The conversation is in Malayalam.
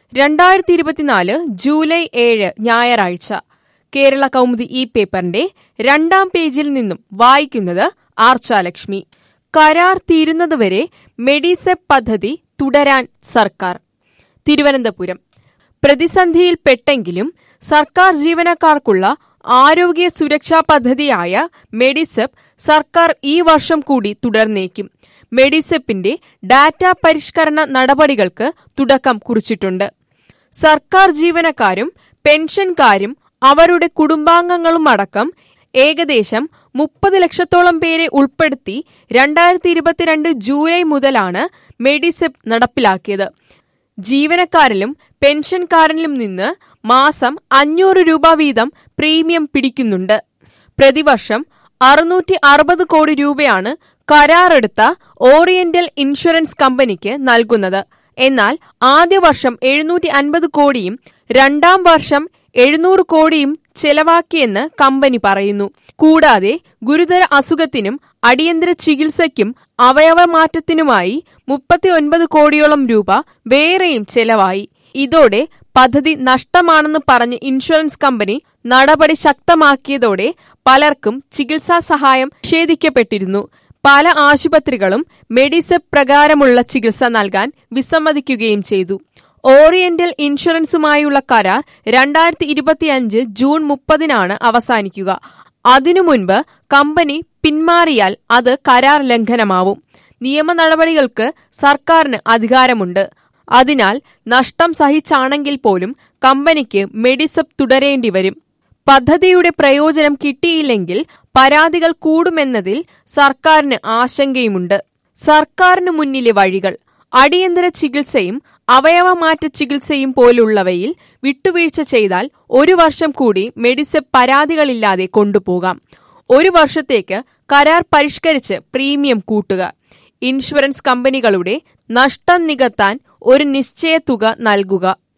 രണ്ടായിരത്തി ഇരുപത്തിനാല് ജൂലൈ ഏഴ് ഞായറാഴ്ച കേരള കൗമുദി ഈ പേപ്പറിന്റെ രണ്ടാം പേജിൽ നിന്നും വായിക്കുന്നത് ആർച്ചാലക്ഷ്മി കരാർ തീരുന്നതുവരെ മെഡിസെപ് പദ്ധതി തുടരാൻ സർക്കാർ തിരുവനന്തപുരം പ്രതിസന്ധിയിൽപ്പെട്ടെങ്കിലും സർക്കാർ ജീവനക്കാർക്കുള്ള ആരോഗ്യ സുരക്ഷാ പദ്ധതിയായ മെഡിസെപ് സർക്കാർ ഈ വർഷം കൂടി തുടർന്നേക്കും മെഡിസെപ്പിന്റെ ഡാറ്റ പരിഷ്കരണ നടപടികൾക്ക് തുടക്കം കുറിച്ചിട്ടുണ്ട് സർക്കാർ ജീവനക്കാരും പെൻഷൻകാരും അവരുടെ കുടുംബാംഗങ്ങളും അടക്കം ഏകദേശം മുപ്പത് ലക്ഷത്തോളം പേരെ ഉൾപ്പെടുത്തി രണ്ടായിരത്തി ഇരുപത്തിരണ്ട് ജൂലൈ മുതലാണ് മെഡിസെപ് നടപ്പിലാക്കിയത് ജീവനക്കാരിലും പെൻഷൻകാരനിലും നിന്ന് മാസം അഞ്ഞൂറ് രൂപ വീതം പ്രീമിയം പിടിക്കുന്നുണ്ട് പ്രതിവർഷം അറുന്നൂറ്റി അറുപത് കോടി രൂപയാണ് കരാറെടുത്ത ഓറിയന്റൽ ഇൻഷുറൻസ് കമ്പനിക്ക് നൽകുന്നത് എന്നാൽ ആദ്യ വർഷം എഴുന്നൂറ്റി അൻപത് കോടിയും രണ്ടാം വർഷം എഴുന്നൂറ് കോടിയും ചെലവാക്കിയെന്ന് കമ്പനി പറയുന്നു കൂടാതെ ഗുരുതര അസുഖത്തിനും അടിയന്തര ചികിത്സയ്ക്കും അവയവമാറ്റത്തിനുമായി മുപ്പത്തിയൊൻപത് കോടിയോളം രൂപ വേറെയും ചെലവായി ഇതോടെ പദ്ധതി നഷ്ടമാണെന്ന് പറഞ്ഞ് ഇൻഷുറൻസ് കമ്പനി നടപടി ശക്തമാക്കിയതോടെ പലർക്കും ചികിത്സാ സഹായം നിഷേധിക്കപ്പെട്ടിരുന്നു പല ആശുപത്രികളും മെഡിസെപ് പ്രകാരമുള്ള ചികിത്സ നൽകാൻ വിസമ്മതിക്കുകയും ചെയ്തു ഓറിയന്റൽ ഇൻഷുറൻസുമായുള്ള കരാർ രണ്ടായിരത്തി ഇരുപത്തിയഞ്ച് ജൂൺ മുപ്പതിനാണ് അവസാനിക്കുക അതിനു മുൻപ് കമ്പനി പിന്മാറിയാൽ അത് കരാർ ലംഘനമാവും നിയമ നടപടികൾക്ക് സർക്കാരിന് അധികാരമുണ്ട് അതിനാൽ നഷ്ടം സഹിച്ചാണെങ്കിൽ പോലും കമ്പനിക്ക് മെഡിസെപ് തുടരേണ്ടി വരും പദ്ധതിയുടെ പ്രയോജനം കിട്ടിയില്ലെങ്കിൽ പരാതികൾ കൂടുമെന്നതിൽ സർക്കാരിന് ആശങ്കയുമുണ്ട് സർക്കാരിന് മുന്നിലെ വഴികൾ അടിയന്തര ചികിത്സയും അവയവമാറ്റ ചികിത്സയും പോലുള്ളവയിൽ വിട്ടുവീഴ്ച ചെയ്താൽ ഒരു വർഷം കൂടി മെഡിസെപ് പരാതികളില്ലാതെ കൊണ്ടുപോകാം ഒരു വർഷത്തേക്ക് കരാർ പരിഷ്കരിച്ച് പ്രീമിയം കൂട്ടുക ഇൻഷുറൻസ് കമ്പനികളുടെ നഷ്ടം നികത്താൻ ഒരു നിശ്ചയ തുക നൽകുക